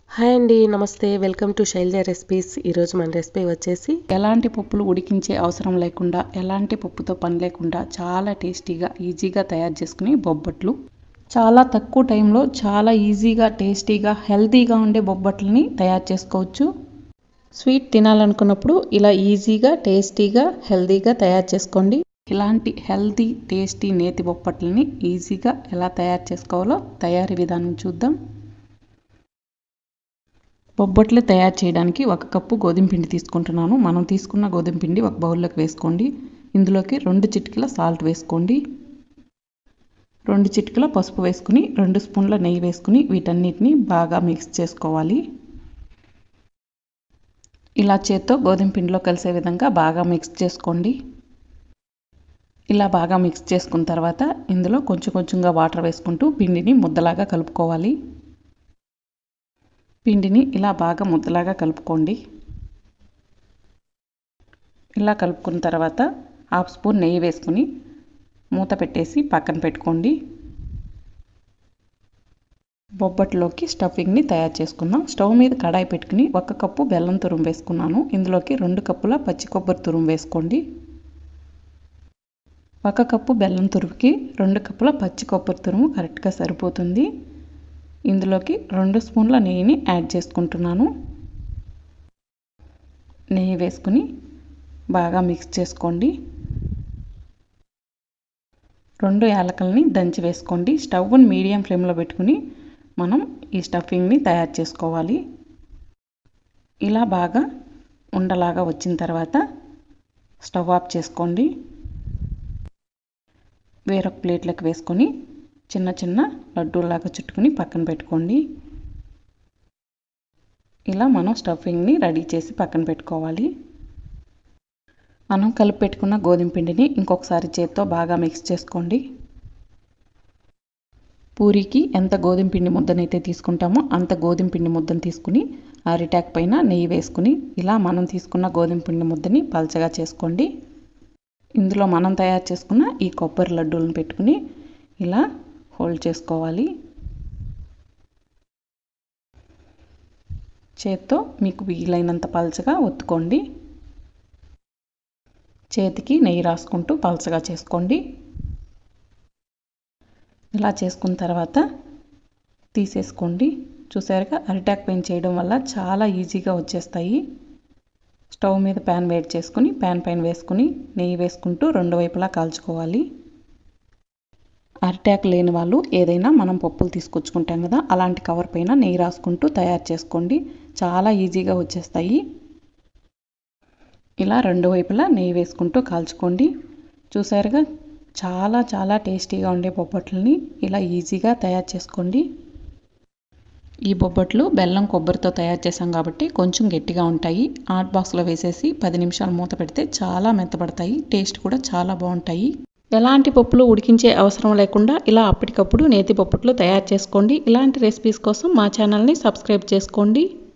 hi అండి నమస్తే welcome to Shailaja recipes ఈరోజు మన రెసిపీ వచ్చేసి ఎలాంటి పప్పులు ఉడికించే అవసరం లేకుండా ఎలాంటి పప్పుతో పని లేకుండా చాలా టేస్టీగా ఈజీగా తయారు చేసుకునే బొబ్బట్లు చాలా తక్కువ టైంలో చాలా ఈజీగా టేస్టీగా హెల్తీగా ఉండే బొబ్బట్లని తయారు చేసుకోవచ్చు స్వీట్ తినాలనుకున్నప్పుడు ఇలా ఈజీగా టేస్టీగా హెల్తీగా తయారు చేసుకోండి ఇలాంటి హెల్తీ టేస్టీ నేతి బొబ్బట్లని ఈజీగా ఎలా తయారు చేసుకోవాలో తయారీ విధానం చూద్దాం బొబ్బట్లు తయారు చేయడానికి ఒక కప్పు గోధుమ పిండి తీసుకుంటున్నాను మనం తీసుకున్న గోధుమ పిండి ఒక బౌల్లోకి వేసుకోండి ఇందులోకి రెండు చిటికల సాల్ట్ వేసుకోండి రెండు చిటికల పసుపు వేసుకుని రెండు స్పూన్ల నెయ్యి వేసుకుని వీటన్నిటిని బాగా మిక్స్ చేసుకోవాలి ఇలా చేత్తో గోధుమ పిండిలో కలిసే విధంగా బాగా మిక్స్ చేసుకోండి ఇలా బాగా మిక్స్ చేసుకున్న తర్వాత ఇందులో కొంచెం కొంచెంగా వాటర్ వేసుకుంటూ పిండిని ముద్దలాగా కలుపుకోవాలి పిండిని ఇలా బాగా ముద్దలాగా కలుపుకోండి ఇలా కలుపుకున్న తర్వాత హాఫ్ స్పూన్ నెయ్యి వేసుకుని మూత పెట్టేసి పక్కన పెట్టుకోండి బొబ్బట్లోకి స్టఫింగ్ని తయారు చేసుకుందాం స్టవ్ మీద కడాయి పెట్టుకుని ఒక కప్పు బెల్లం తురుము వేసుకున్నాను ఇందులోకి రెండు కప్పుల పచ్చి కొబ్బరి తురుము వేసుకోండి ఒక కప్పు బెల్లం తురుముకి రెండు కప్పుల పచ్చి కొబ్బరి తురుము కరెక్ట్గా సరిపోతుంది ఇందులోకి రెండు స్పూన్ల నెయ్యిని యాడ్ చేసుకుంటున్నాను నెయ్యి వేసుకుని బాగా మిక్స్ చేసుకోండి రెండు యాలకల్ని దంచి వేసుకోండి స్టవ్ని మీడియం ఫ్లేమ్లో పెట్టుకుని మనం ఈ స్టఫింగ్ని తయారు చేసుకోవాలి ఇలా బాగా ఉండలాగా వచ్చిన తర్వాత స్టవ్ ఆఫ్ చేసుకోండి వేరొక ప్లేట్లకు వేసుకొని చిన్న చిన్న లడ్డూలాగా చుట్టుకుని పక్కన పెట్టుకోండి ఇలా మనం స్టఫింగ్ని రెడీ చేసి పక్కన పెట్టుకోవాలి మనం కలిపి పెట్టుకున్న గోధుమ పిండిని ఇంకొకసారి చేత్తో బాగా మిక్స్ చేసుకోండి పూరికి ఎంత గోధుమ పిండి ముద్దనైతే తీసుకుంటామో అంత గోధుమ పిండి ముద్దను తీసుకుని అరిటాక్ పైన నెయ్యి వేసుకుని ఇలా మనం తీసుకున్న గోధుమ పిండి ముద్దని పలచగా చేసుకోండి ఇందులో మనం తయారు చేసుకున్న ఈ కొబ్బరి లడ్డూలను పెట్టుకుని ఇలా హోల్డ్ చేసుకోవాలి చేత్తో మీకు వీలైనంత పలచగా ఒత్తుకోండి చేతికి నెయ్యి రాసుకుంటూ పలచగా చేసుకోండి ఇలా చేసుకున్న తర్వాత తీసేసుకోండి చూసారుగా అరిటాక్ పెయిన్ చేయడం వల్ల చాలా ఈజీగా వచ్చేస్తాయి స్టవ్ మీద ప్యాన్ వేడి చేసుకుని ప్యాన్ పైన వేసుకుని నెయ్యి వేసుకుంటూ రెండు వైపులా కాల్చుకోవాలి అరిటాక్ లేని వాళ్ళు ఏదైనా మనం పప్పులు తీసుకొచ్చుకుంటాం కదా అలాంటి కవర్ పైన నెయ్యి రాసుకుంటూ తయారు చేసుకోండి చాలా ఈజీగా వచ్చేస్తాయి ఇలా రెండు వైపులా నెయ్యి వేసుకుంటూ కాల్చుకోండి చూసారుగా చాలా చాలా టేస్టీగా ఉండే బొబ్బట్లని ఇలా ఈజీగా తయారు చేసుకోండి ఈ బొబ్బట్లు బెల్లం కొబ్బరితో తయారు చేసాం కాబట్టి కొంచెం గట్టిగా ఉంటాయి హాట్ బాక్స్లో వేసేసి పది నిమిషాలు మూత పెడితే చాలా మెత్తపడతాయి టేస్ట్ కూడా చాలా బాగుంటాయి ఎలాంటి పప్పులు ఉడికించే అవసరం లేకుండా ఇలా అప్పటికప్పుడు నేతి పప్పుట్లు తయారు చేసుకోండి ఇలాంటి రెసిపీస్ కోసం మా ఛానల్ని సబ్స్క్రైబ్ చేసుకోండి